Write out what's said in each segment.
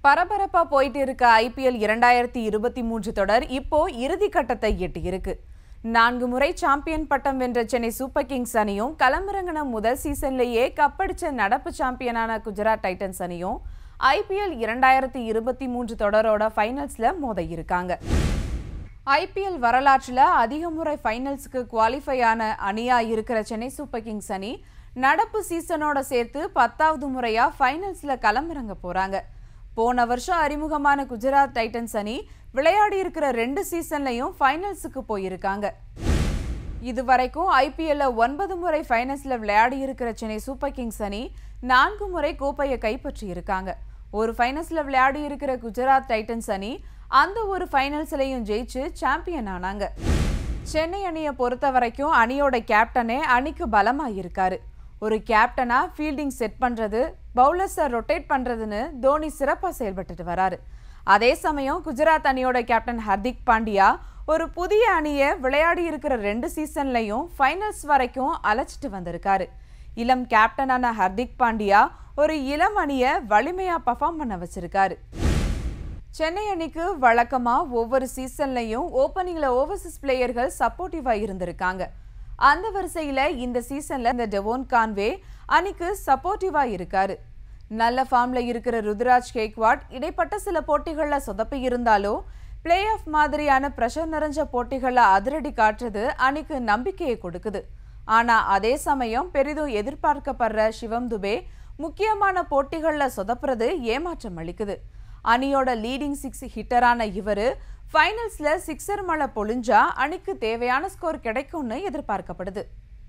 பரபரப்பா போயிட்டு இருக்க ஐபிஎல் இரண்டாயிரத்தி இருபத்தி மூன்று தொடர் இப்போ இறுதி கட்டத்தை எட்டியிருக்கு நான்கு முறை சாம்பியன் பட்டம் வென்ற சென்னை சூப்பர் கிங்ஸ் அணியும் களமிறங்கின முதல் சீசன்லேயே கப்படிச்ச நடப்பு சாம்பியனான குஜராத் டைட்டன்ஸ் அணியும் ஐபிஎல் இரண்டாயிரத்தி இருபத்தி மூன்று தொடரோட ஃபைனல்ஸ்ல மோத இருக்காங்க ஐபிஎல் வரலாற்றில் அதிக முறை ஃபைனல்ஸுக்கு குவாலிஃபை ஆன அணியா இருக்கிற சென்னை சூப்பர் கிங்ஸ் அணி நடப்பு சீசனோட சேர்த்து பத்தாவது முறையா ஃபைனல்ஸ்ல களமிறங்க போறாங்க போன வருஷம் அறிமுகமான குஜராத் டைட்டன்ஸ் அணி விளையாடி இருக்கிற ரெண்டு சீசன்லயும் ஃபைனல்ஸுக்கு போயிருக்காங்க இதுவரைக்கும் ஐபிஎல்ல ஒன்பது முறை ஃபைனல்ஸ்ல விளையாடி இருக்கிற சென்னை சூப்பர் கிங்ஸ் அணி நான்கு முறை கோப்பையை கைப்பற்றி இருக்காங்க ஒரு ஃபைனல்ஸ்ல விளையாடி இருக்கிற குஜராத் டைட்டன்ஸ் அணி அந்த ஒரு ஃபைனல்ஸ்லயும் ஜெயிச்சு சாம்பியன் ஆனாங்க சென்னை அணியை பொறுத்த வரைக்கும் அணியோட கேப்டனே அணிக்கு பலமா இருக்காரு ஒரு கேப்டனா ஃபீல்டிங் செட் பண்றது பவுலர்ஸை ரொட்டேட் பண்றதுன்னு தோனி சிறப்பா செயல்பட்டுட்டு வராரு அதே சமயம் குஜராத் அணியோட கேப்டன் ஹர்திக் பாண்டியா ஒரு புதிய அணியை விளையாடி இருக்கிற ரெண்டு சீசன்லையும் ஃபைனல்ஸ் வரைக்கும் அழைச்சிட்டு வந்திருக்காரு இளம் கேப்டனான ஹர்திக் பாண்டியா ஒரு இளம் அணியை வலிமையா பர்ஃபார்ம் பண்ண வச்சிருக்காரு சென்னை அணிக்கு வழக்கமா ஒவ்வொரு சீசன்லையும் ஓப்பனிங்ல ஓவர்சீஸ் பிளேயர்கள் சப்போர்ட்டிவா இருந்திருக்காங்க அந்த வரிசையில இந்த சீசன்ல இந்த டெவோன் கான்வே அணிக்கு சப்போர்ட்டிவா இருக்காரு நல்ல ஃபார்ம்ல இருக்கிற ருத்ராஜ் கேக்வாட் இடைப்பட்ட சில போட்டிகள்ல சொதப்பி இருந்தாலும் பிளே ஆஃப் மாதிரியான பிரஷர் நிறைஞ்ச போட்டிகள்ல அதிரடி காட்டுறது அணிக்கு நம்பிக்கையை கொடுக்குது ஆனா அதே சமயம் பெரிதும் எதிர்பார்க்கப்படுற சிவம் துபே முக்கியமான போட்டிகள்ல சொதப்புறது ஏமாற்றம் அளிக்குது அணியோட லீடிங் சிக்ஸ் ஹிட்டரான இவரு ஃபைனல்ஸ்ல சிக்ஸர் மழை பொழிஞ்சா அணிக்கு தேவையான ஸ்கோர் கிடைக்கும்னு எதிர்பார்க்கப்படுது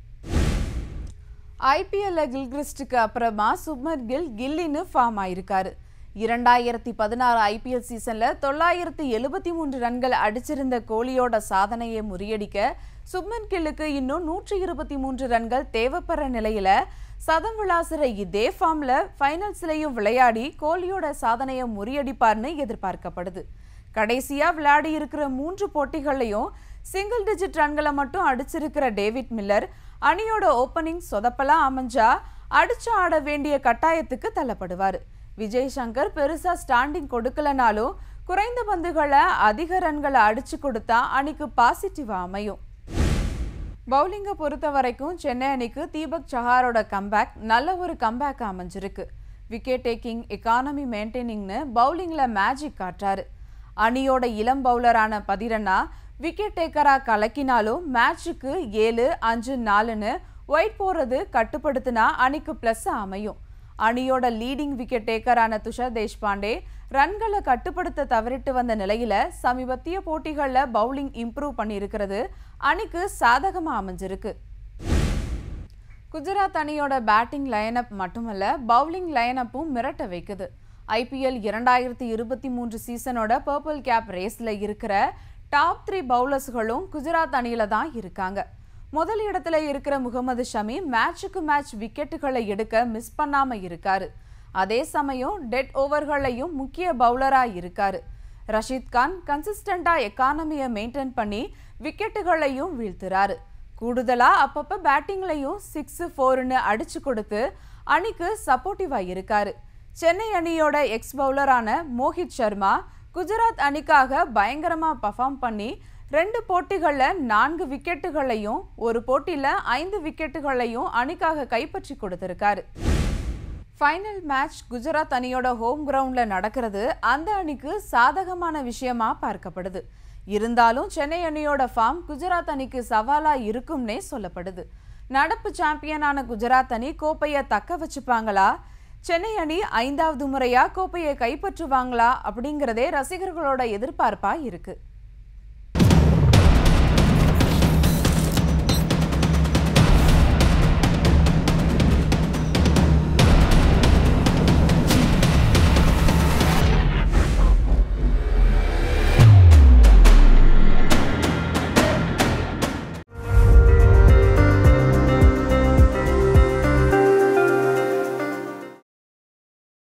ஐபிஎல்ல கில்கிறிஸ்டுக்கு அப்புறமா சுப்மன் கில் கில்லின்னு ஃபார்ம் ஆயிருக்காரு இரண்டாயிரத்தி பதினாறு ஐபிஎல் சீசன்ல தொள்ளாயிரத்தி எழுபத்தி மூன்று ரன்கள் அடிச்சிருந்த கோலியோட சாதனையை முறியடிக்க சுப்மன் கில்லுக்கு இன்னும் நூற்றி இருபத்தி மூன்று ரன்கள் தேவைப்படுற நிலையில சதம் விளாசுற இதே ஃபார்ம்ல ஃபைனல்ஸ்லயும் விளையாடி கோலியோட சாதனையை முறியடிப்பார்னு எதிர்பார்க்கப்படுது கடைசியா விளையாடி இருக்கிற மூன்று போட்டிகள்லையும் சிங்கிள் டிஜிட் ரன்களை மட்டும் அடிச்சிருக்கிற டேவிட் மில்லர் அணியோட ஓப்பனிங் சொதப்பலா அமைஞ்சா அடிச்சு ஆட வேண்டிய கட்டாயத்துக்கு தள்ளப்படுவார் விஜய் சங்கர் பெருசா ஸ்டாண்டிங் கொடுக்கலனாலும் குறைந்த பந்துகளை அதிக ரன்களை அடிச்சு கொடுத்தா அணிக்கு பாசிட்டிவா அமையும் பவுலிங்கை பொறுத்த வரைக்கும் சென்னை அணிக்கு தீபக் சஹாரோட கம்பேக் நல்ல ஒரு கம்பேக் அமைஞ்சிருக்கு விக்கெட் டேக்கிங் எக்கானமி மெயின்டைனிங்னு பவுலிங்கில் மேஜிக் காட்டுறாரு அணியோட இளம் பவுலரான பதிரண்ணா விக்கெட் டேக்கரா கலக்கினாலும் மேட்சுக்கு ஏழு அஞ்சு நாலுன்னு ஒயிட் போறது கட்டுப்படுத்தினா அணிக்கு ப்ளஸ் அமையும் அணியோட லீடிங் விக்கெட் டேக்கரான துஷார் தேஷ்பாண்டே ரன்களை கட்டுப்படுத்த தவறிட்டு வந்த நிலையில சமீபத்திய போட்டிகள்ல பவுலிங் இம்ப்ரூவ் பண்ணியிருக்கிறது அணிக்கு சாதகமா அமைஞ்சிருக்கு குஜராத் அணியோட பேட்டிங் லைனப் மட்டுமல்ல பவுலிங் லைனப்பும் மிரட்ட வைக்குது ஐபிஎல் இரண்டாயிரத்தி இருபத்தி மூன்று சீசனோட பர்பிள் கேப் ரேஸ்ல இருக்கிற டாப் த்ரீ பவுலர்ஸ்களும் குஜராத் அணியில தான் இருக்காங்க முதல் இடத்துல இருக்கிற முகமது ஷமி மேட்சுக்கு மேட்ச் விக்கெட்டுகளை எடுக்க மிஸ் பண்ணாம இருக்காரு அதே சமயம் டெட் ஓவர்களையும் முக்கிய பவுலரா இருக்காரு ரஷீத் கான் கன்சிஸ்டண்டா எக்கானமியை மெயின்டைன் பண்ணி விக்கெட்டுகளையும் வீழ்த்துறாரு கூடுதலா அப்பப்ப பேட்டிங்லையும் சிக்ஸ் ஃபோர்னு அடிச்சு கொடுத்து அணிக்கு சப்போர்ட்டிவா இருக்காரு சென்னை அணியோட எக்ஸ் பவுலரான மோஹித் சர்மா குஜராத் அணிக்காக பயங்கரமா பர்ஃபார்ம் பண்ணி ரெண்டு போட்டிகளில் நான்கு விக்கெட்டுகளையும் ஒரு போட்டியில் ஐந்து விக்கெட்டுகளையும் அணிக்காக கைப்பற்றி கொடுத்திருக்காரு ஃபைனல் மேட்ச் குஜராத் அணியோட ஹோம் கிரவுண்டில் நடக்கிறது அந்த அணிக்கு சாதகமான விஷயமா பார்க்கப்படுது இருந்தாலும் சென்னை அணியோட ஃபார்ம் குஜராத் அணிக்கு சவாலா இருக்கும்னே சொல்லப்படுது நடப்பு சாம்பியனான குஜராத் அணி கோப்பையை தக்க வச்சுப்பாங்களா சென்னை அணி ஐந்தாவது முறையா கோப்பையை கைப்பற்றுவாங்களா அப்படிங்கிறதே ரசிகர்களோட எதிர்பார்ப்பா இருக்கு